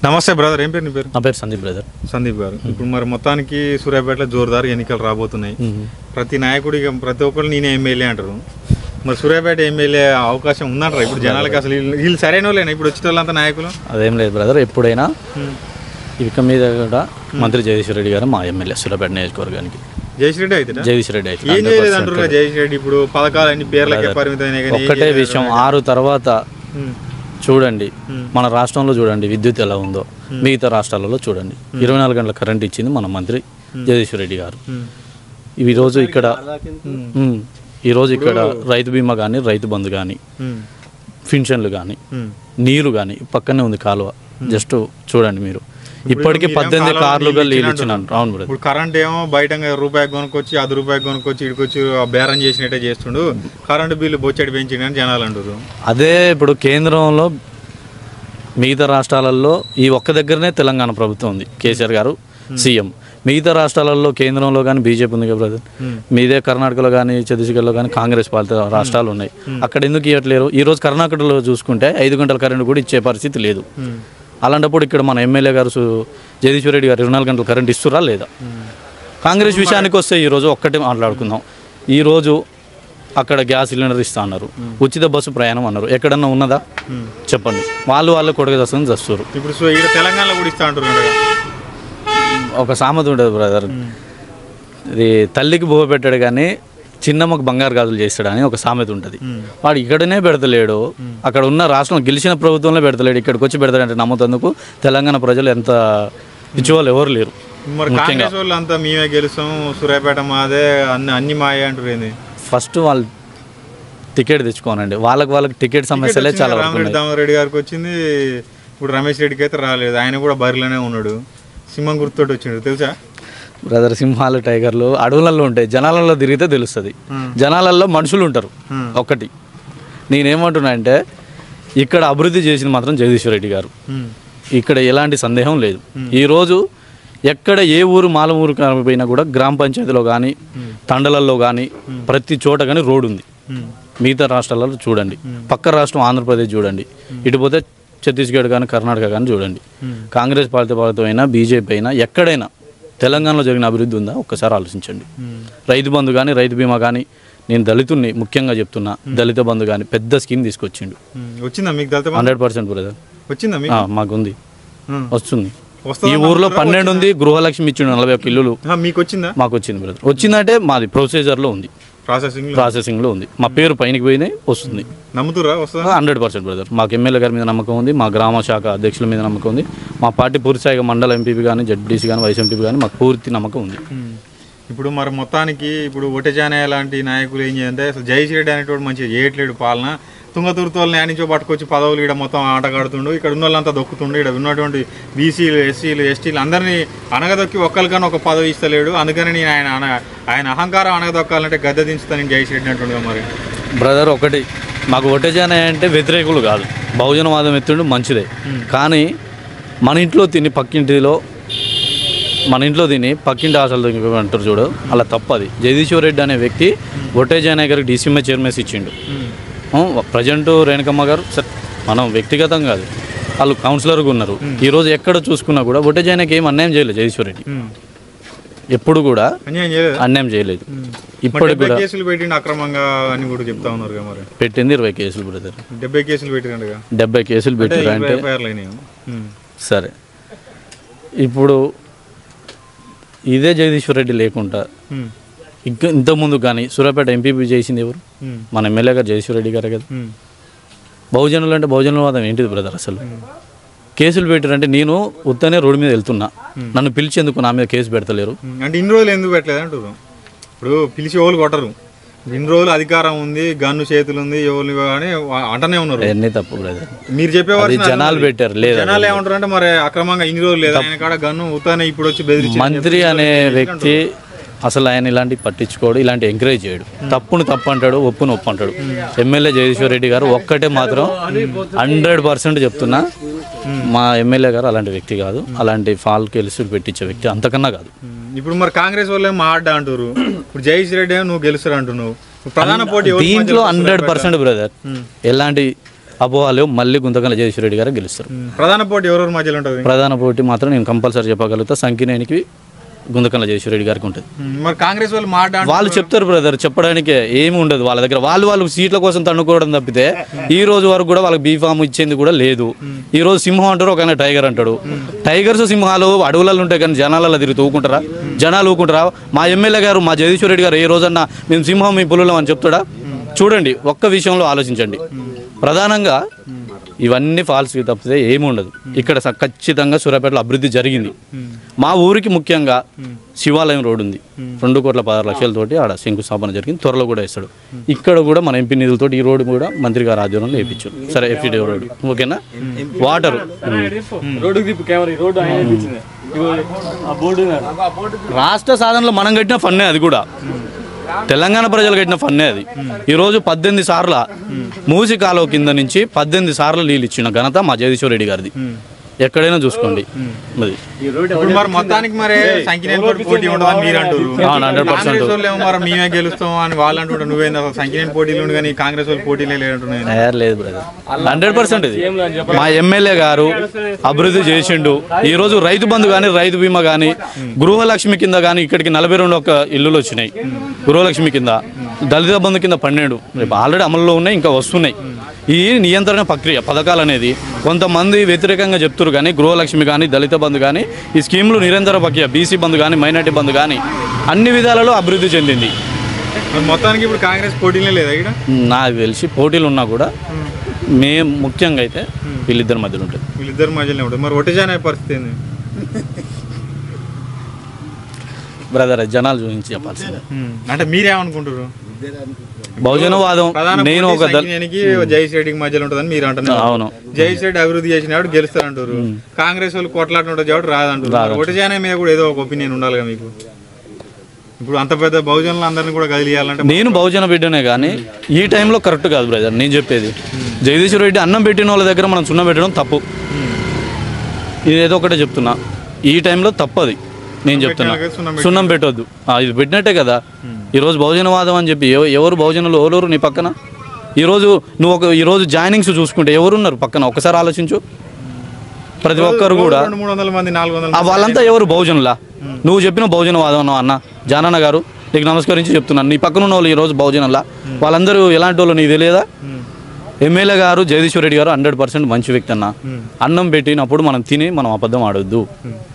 నమస్తే బ్రదర్ ఏం పేరు నీ పేరు నా పేరు సందీప్ బ్రదర్ సందీప్ గారు ఇప్పుడు మరి మొత్తానికి సూర్యాపేటలో జోరుదారు ఎన్నికలు రాబోతున్నాయి ప్రతి నాయకుడికి ప్రతి ఒక్కరు నేనే ఎమ్మెల్యే అంటారు మరి సూర్యాపేట ఎమ్మెల్యే అవకాశం ఉందంటారా ఇప్పుడు జనాలకి అసలు వీళ్ళు- వీళ్ళు సరైన వాళ్ళేనా ఇప్పుడు వచ్చిన వాళ్ళంతా నాయకులు అదేం లేదు బ్రదర్ ఎప్పుడైనా ఇక మీద కూడా మంత్రి జగదీశ్వర్ రెడ్డి గారు మా ఎమ్మెల్యే సూర్యాపేట నియోజకవర్గానికి జయశ్రీ రెడ్డి అయితే జగదీశ్వర్ రెడ్డి అయితే ఏం చేయలేదు అంటారు కదా జయశ్రీ రెడ్డి ఇప్పుడు పథకాలు అన్ని పేర్లకే పరిమితమైనాయి కానీ ఏం ఒక్కటే చేయలేదు. విషయం ఆరు తర్వాత ఉమ్. చూడండి మన రాష్ట్రంలో చూడండి విద్యుత్ ఎలా ఉందో మిగతా రాష్ట్రాలలో చూడండి ఇరవై నాలుగు గంటల కరెంట్ ఇచ్చింది మన మంత్రి జగదీశ్వర్ రెడ్డి గారు ఉమ్. ఈ రోజు ఇక్కడ ఉమ్, ఈ రోజు ఇక్కడ రైతు బీమా కానీ రైతు బంధు కానీ ఉమ్. పెన్షన్లు కానీ ఉమ్. నీరు కానీ పక్కనే ఉంది కాలువ జస్ట్ చూడండి మీరు ఇప్పటికీ పద్దెనిమిది కార్లుగా నీళ్ళు ఇచ్చినాను అవును బ్రదర్ ఇప్పుడు కరెంట్ ఏమో బయట రూపాయి కొనుక్కొచ్చి అది రూపాయి కొనుక్కొచ్చి ఇక్కడికి బేరం చేసినట్టే చేస్తుండు కరెంటు బిల్లు బొచ్చడి పెంచిండు అని జనాలు అంటారు అదే ఇప్పుడు కేంద్రంలో మిగతా రాష్ట్రాలలో ఈ ఒక్క దగ్గరనే తెలంగాణ ప్రభుత్వం ఉంది కేసీఆర్ గారు సీఎం మిగతా రాష్ట్రాలలో కేంద్రంలో కానీ బీజేపీ ఉంది కదా బ్రదర్ మీదే కర్ణాటకలో కానీ ఛత్తీస్గఢ్లో కానీ కాంగ్రెస్ పాలిత రాష్ట్రాలు ఉన్నాయి అక్కడ ఎందుకు ఇవ్వట్లేరు ఈ రోజు కర్ణాటకలో చూసుకుంటే ఐదు గంటల కరెంట్ కూడా ఇచ్చే పరిస్థితి లేదు అలాంటప్పుడు ఇక్కడ మన ఎమ్మెల్యే గారు సు- జగదీశ్వర్ రెడ్డి గారు ఇరవై నాలుగు గంటల కరెంట్ ఇస్తురా లేదా కాంగ్రెస్ విషయానికి వస్తే ఈరోజు ఒక్కటే మాట్లాడుకుందాం ఈరోజు అక్కడ గ్యాస్ సిలిండర్ ఇస్తా అన్నారు ఉచిత బస్సు ప్రయాణం అన్నారు ఎక్కడన్నా ఉన్నదా చెప్పండి వాళ్ళు వాళ్ళు కొడుకు దస్తుంది చస్తారు ఇప్పుడు సో ఇక్కడ తెలంగాణలో కూడా ఇస్తా అంటారు కదా. ఒక సామెత ఉంటుంది బ్రదర్ ఇది తల్లికి బువ్వ పెట్టాడు కానీ చిన్నమ్మకు బంగారు గాజులు చేస్తాడని ఒక సామెత ఉంటుంది వాడు ఇక్కడనే పెడతలేడు అక్కడ ఉన్న రాష్ట్రం గెలిచిన ప్రభుత్వంలో పెడతలేడు ఇక్కడికి వచ్చి పెడతాడంటే నమ్ముతందుకు తెలంగాణ ప్రజలు ఎంత ఇచ్చేవాళ్ళు ఎవరు లేరు మరి కాంగ్రెస్ వాళ్ళు అంతా మేమే గెలుస్తాం సూర్యాపేట మాదే అన్ని అన్ని మాయే అంటారు ఏంది ఫస్ట్ వాళ్ళు టికెట్ తెచ్చుకోనండి వాళ్ళకి వాళ్ళకి టికెట్ సమస్యలే చాలా వరకు రామరెడ్డి ఉన్నాయి దామరెడ్డి గారికి వచ్చింది ఇప్పుడు రమేష్ రెడ్డికి అయితే రాలేదు ఆయన కూడా బరిలోనే ఉన్నాడు సింహం గుర్తుతోటి వచ్చిండు తెలుసా బ్రదర్ సింహాలు టైగర్లు అడవులలో ఉంటాయి జనాలలో తిరిగితే తెలుస్తుంది జనాలలో మనుషులు ఉంటారు ఒక్కటి నేనేమంటున్నా అంటే ఇక్కడ అభివృద్ధి చేసింది మాత్రం జగదీశ్వర్ రెడ్డి గారు ఉమ్. ఇక్కడ ఎలాంటి సందేహం లేదు ఈరోజు ఎక్కడ ఏ ఊరు మాలమూరు పోయినా కూడా గ్రామ పంచాయతీలో కానీ తండలల్లో కానీ ప్రతి చోట కానీ రోడ్డు ఉంది ఉమ్. మిగతా రాష్ట్రాలలో చూడండి పక్క రాష్ట్రం ఆంధ్రప్రదేశ్ చూడండి ఇటు పోతే ఛత్తీస్గఢ్ కానీ కర్ణాటక కానీ చూడండి కాంగ్రెస్ పాలిత పాలితం అయినా బీజేపీ అయినా ఎక్కడైనా తెలంగాణలో జరిగిన అభివృద్ధి ఉందా ఒక్కసారి ఆలోచించండి రైతు బంధు కానీ రైతు బీమా కానీ నేను దళితుడిని ముఖ్యంగా చెప్తున్నా దళిత బంధు కానీ పెద్ద స్కీమ్ తీసుకొచ్చిండు ఉమ్. వచ్చిందా మీకు Dalit Bandhu? Hundred percent brother వచ్చిందా మీకు మాకుంది ఉమ్. వస్తుంది వస్తుందా ఈ ఊర్లో పన్నెండు ఉంది గృహలక్ష్మి ఇచ్చిండు నలభై ఒక్క ఇల్లులు ఆ, మీకు వచ్చిందా మాకు వచ్చింది బ్రదర్ వచ్చిందంటే మాది ప్రొసీజర్లో ఉంది ప్రాసెసింగ్ ప్రాసెసింగ్లో ఉంది మా పేరు పైనకి పోయినాయి వస్తుంది నమ్ముతురా వస్తుందా హండ్రెడ్ పర్సెంట్ బ్రదర్ మాకు ఎమ్మెల్యే గారి మీద నమ్మకం ఉంది మా గ్రామ శాఖ అధ్యక్షుల మీద నమ్మకం ఉంది మా పార్టీ పూర్తిస్థాయిగా మండల ఎంపీపీ కానీ జడ్డీసీ కానీ వైస్ ఎంపీ కానీ మాకు పూర్తి నమ్మకం ఉంది ఉమ్. ఇప్పుడు మరి మొత్తానికి ఇప్పుడు ఒటెజానయ్య లాంటి నాయకులు ఏం చేయాలంటే అసలు జయశ్రీ రెడ్డి అనేటోడు మంచిగా చేయట్లేడు పాలన తుంగతుర్తి వాళ్ళని యానించో పట్టుకొచ్చి పదవులు ఇక్కడ మొత్తం ఆటగాడుతుండు ఇక్కడ ఉన్న వాళ్ళంతా దొక్కుతుండు ఇక్కడ ఉన్నటువంటి బీసీలు ఎస్సీలు ఎస్టీలు అందరినీ అనగదొక్కి ఒక్కరికన్నా ఒక పదవి ఇస్తలేడు అందుకని నేను ఆయన అన ఆయన అహంకారం అనగదొక్కాలంటే గద్దె దించుతాను జయశ్రీ రెడ్డి అంటుండగా మరి బ్రదర్ ఒకటి మాకు ఒటేజానే అంటే వ్యతిరేకులు కాదు బహుజనవాదం ఎత్తుండు మంచిదే కానీ మన ఇంట్లో తిని పక్కింటిలో మన ఇంట్లో తిని పక్కింటి ఆశలు అంటారు చూడు అలా తప్పది జగదీశ్వర్ రెడ్డి అనే వ్యక్తి ఒటేజానే గారికి డీసీఎంఏ చైర్మన్ ఇచ్చిండు ప్రజెంట్ రేణుకమ్మ గారు సరే మనం వ్యక్తిగతం కాదు వాళ్ళు కౌన్సిలర్గా ఉన్నారు ఈరోజు ఎక్కడ చూసుకున్నా కూడా ఒటేజానికి ఏం అన్యాయం చేయలేదు జగదీశ్వర్ రెడ్డి ఎప్పుడు కూడా అన్యాయం చేయలేదు అన్యాయం చేయలేదు మరి ఇప్పటికి డెబ్బై కూడా కేసులు పెట్టిండు అక్రమంగా అని కూడా చెప్తా ఉన్నారు కదా మరి పెట్టింది ఇరవై కేసులు బ్రదర్ డెబ్బై కేసులు పెట్టిండుగా డెబ్బై కేసులు పెట్టారు అంటే ఎఫ్ఐఆర్లు అయినాయి ఉమ్. సరే ఇప్పుడు ఇదే జగదీశ్వర్ రెడ్డి లేకుండా ఉమ్. ఇంకా ఇంతకుముందు కానీ సూర్యాపేట ఎంపీపీ చేసింది ఎవరు ఉమ్. మన ఎమ్మెల్యే గారు జగదీశ్వర్ రెడ్డి గారే కదా ఉమ్. బహుజనులు అంటే బహుజనవాదం ఏంటిది బ్రదర్ అసలు కేసులు పెట్టారంటే నేను ఉత్తనే రోడ్డు మీద వెళ్తున్నా నన్ను పిలిచేందుకు నా మీద కేసు పెడతలేరు ఉమ్, అంటే ఇన్ని రోజులు ఎందుకు పెట్టలేదు అంటారు ఇప్పుడు పిలిచి ఎవరు కొట్టరు ఇన్ని రోజులు అధికారం ఉంది గన్ను చేతులు ఉంది ఎవరు అని వా- అంటనే ఉన్నారు అవన్నీ తప్పు బ్రదర్ మీరు చెప్పేవారు అది జనాలు పెట్టారు లేదా జనాలు ఏమంటారు అంటే మరి అక్రమంగా ఇన్ని రోజులు లేదు ఆయన కాడ గన్ను ఉత్తానే ఇప్పుడు వచ్చి బెదిరించి మంత్రి అనే వ్యక్తి అసలు ఆయన ఇలాంటి పట్టించుకోడు ఇలాంటి ఎంకరేజ్ చేయడు తప్పును తప్పు అంటాడు ఒప్పును ఒప్పు అంటాడు ఎమ్మెల్యే జగదీశ్వర్ రెడ్డి గారు ఒక్కటే మాత్రం హండ్రెడ్ పర్సెంట్ చెప్తున్నా మా ఎమ్మెల్యే గారు అలాంటి వ్యక్తి కాదు అలాంటి ఫాల్ కేసులు పెట్టించే వ్యక్తి అంతకన్నా కాదు ఉమ్, ఇప్పుడు మరి కాంగ్రెస్ వాళ్ళే మాడ్డా అంటారు ఇప్పుడు జయేష్ రెడ్డి ఏమో నువ్వు గెలుస్తారు అంటున్నావు ఇప్పుడు ప్రధాన పోటీ ఎవరి మధ్య దీంట్లో హండ్రెడ్ పర్సెంట్ బ్రదర్ ఎలాంటి అపోహాలు మళ్ళీ గుంతకల్ల జగదీశ్వర రెడ్డి గారు గెలుస్తారు ప్రధాన పోటీ ఎవరెవరి మధ్యలో ఉంటుంది ప్రధాన పోటీ మాత్రం నేను కంపల్సరీ చెప్పగలుగుతా సంఖ్యనేనికి గుంతకల్ల జగదీశ్వర రెడ్డి గారికి ఉంటుంది మరి కాంగ్రెస్ వాళ్ళు మాట వాళ్ళు చెప్తారు బ్రదర్ చెప్పడానికే ఏమి ఉండదు వాళ్ళ దగ్గర వాళ్ళు వాళ్ళు సీట్ల కోసం తన్నుకోవడం తప్పితే ఈ రోజు వరకు కూడా వాళ్ళకి బీఫామ్ ఇచ్చేది కూడా లేదు ఈ రోజు సింహం అంటారు ఒక ఆయన టైగర్ అంటాడు టైగర్స్ సింహాలు అడవులలో ఉంటాయి కానీ జనాలలో తిరిగి ఊకుంటారా జనాలు ఊకుంటారా మా ఎమ్మెల్యే గారు మా జగదీశ్వర రెడ్డి గారు ఏ రోజన్నా మేము సింహం మీ పులులం అని చెప్తాడా చూడండి ఒక్క విషయంలో ఆలోచించండి ప్రధానంగా ఇవన్నీ ఫాల్స్ తప్పితే ఏమి ఉండదు ఇక్కడ స- ఖచ్చితంగా సూర్యాపేటలో అభివృద్ధి జరిగింది మా ఊరికి ముఖ్యంగా శివాలయం రోడ్ ఉంది రెండు కోట్ల పదహారు లక్షలతోటి ఆడ శంకుస్థాపన జరిగింది త్వరలో కూడా వేస్తాడు ఇక్కడ కూడా మన ఎంపీ నిధులతోటి ఈ రోడ్డు కూడా మంత్రి గారి ఆధ్వర్యంలో వేయించారు సరే ఎఫ్ఈడి రోడ్ ఓకేనా వాటర్ రోడ్డుకి తిప్పు కెమెరా ఈ రోడ్డు ఆయన ఇప్పించింది ఇగో ఆ బోర్డు రాష్ట్ర సాధనలో మనం కట్టిన ఫన్నే అది కూడా తెలంగాణ ప్రజలు కట్టిన ఫన్నే అది ఈరోజు పద్దెనిమిది సార్ల మూసి కాలువ కింద నుంచి పద్దెనిమిది సార్లు నీళ్ళు ఇచ్చిన ఘనత మా జగదీశ్వర రెడ్డి గారిది ఎక్కడైనా చూసుకోండి అది ఈ రోడ్డు ఇప్పుడు మరి మొత్తానికి మరి సంఖ్య పోటీ ఉండదని మీరు అంటారు అవును, 100% కాంగ్రెస్ వాళ్ళు ఏమో మరి మేమే గెలుస్తాం అని వాళ్ళు అంటుంటారు నువ్వేంది అసలు సంఖ్య పోటీలు ఉండి కానీ కాంగ్రెస్ వాళ్ళు పోటీలే లేదంటున్నాయి ఏ, లేదు బ్రదర్ హండ్రెడ్ పర్సెంట్ ఇది మా ఎమ్మెల్యే గారు అభివృద్ధి చేసిండు ఈ రోజు రైతు బంధు కానీ రైతు బీమా కానీ గృహలక్ష్మి కింద కానీ ఇక్కడికి నలభై రెండు ఒక ఇల్లులు వచ్చినాయి గృహలక్ష్మి కింద దళిత బంధు కింద పన్నెండు రేపు ఆల్రెడీ అమల్లో ఉన్నాయి ఇంకా వస్తున్నాయి ఈ నియంత్రణ ప్రక్రియ పథకాలు అనేది కొంతమంది వ్యతిరేకంగా చెప్తారు కానీ గృహలక్ష్మి కానీ దళిత బంధు కానీ ఈ స్కీములు నిరంతర ప్రక్రియ బీసీ బంధు కానీ మైనార్టీ బంధు కానీ అన్ని విధాలలో అభివృద్ధి చెందింది మరి మొత్తానికి ఇప్పుడు కాంగ్రెస్ పోటీలే లేదా ఇక్కడ నాకు తెలిసి పోటీలు ఉన్నా కూడా మేము ముఖ్యంగా అయితే వీళ్ళిద్దరి మధ్యలో ఉంటుంది వీళ్ళిద్దరు మధ్యలోనే ఉంటుంది మరి ఒటేజానే పరిస్థితి ఏంది బ్రదర్ జనాలు చూపించి చెప్పాల్సిందే అంటే మీరేమనుకుంటారు బహుజనవాదం ప్రధాన నేను పోటీ ఒక దళ- సంఖ్యకి జైస్ రెడ్డికి మధ్యలో ఉంటుందని మీరు అంటున్నారు అవును జైస్ రెడ్డి అభివృద్ధి చేసినాడు గెలుస్తారంటారు కాంగ్రెస్ వాళ్ళు కొట్లాట ఉంటుంది కాబట్టి రాదంటారు ఒటేజానే మీద కూడా ఏదో ఒక ఒపీనియన్ ఉండాలిగా మీకు ఇప్పుడు అంత పెద్ద బహుజనులు అందరినీ కూడా కదిలియాలంటే నేను బహుజన బిడ్డనే కానీ ఈ టైంలో కరెక్ట్ కాదు బ్రదర్ నేను చెప్పేది జగదీశ్వర రెడ్డి అన్నం పెట్టిన వాళ్ళ దగ్గర మనం సున్నం పెట్టడం తప్పు ఇది ఏదో ఒకటే చెప్తున్నా ఈ టైంలో తప్పది నేను చెప్తున్నా వాళ్ళకి సున్నం సున్నం పెట్టొద్దు ఆ, ఇది పెట్టినట్టే కదా ఈరోజు బహుజనవాదం అని చెప్పి ఎవ- ఎవరు బహుజనులు ఎవరు నీ పక్కన ఈరోజు నువ్వు ఒక ఈరోజు జాయినింగ్స్ చూసుకుంటే ఎవరున్నారు పక్కన ఒకసారి ఆలోచించు ప్రతి ఒక్కరు కూడా రెండు మూడు వందల మంది నాలుగు వందల ఆ వాళ్ళంతా ఎవరు బహుజనులా నువ్వు చెప్పిన బహుజనవాదం అన్నావు అన్న జానన్న గారు నీకు నమస్కరించి చెప్తున్నాను నీ పక్కన ఉన్న వాళ్ళు ఈరోజు బహుజనులా వాళ్ళందరూ ఎలాంటి వాళ్ళు నీకు తెలియదా ఎమ్మెల్యే గారు జగదీశ్వర రెడ్డి గారు హండ్రెడ్ పర్సెంట్ మంచి వ్యక్తి అన్న అన్నం పెట్టినప్పుడు మనం తిని మనం అబద్ధం ఆడొద్దు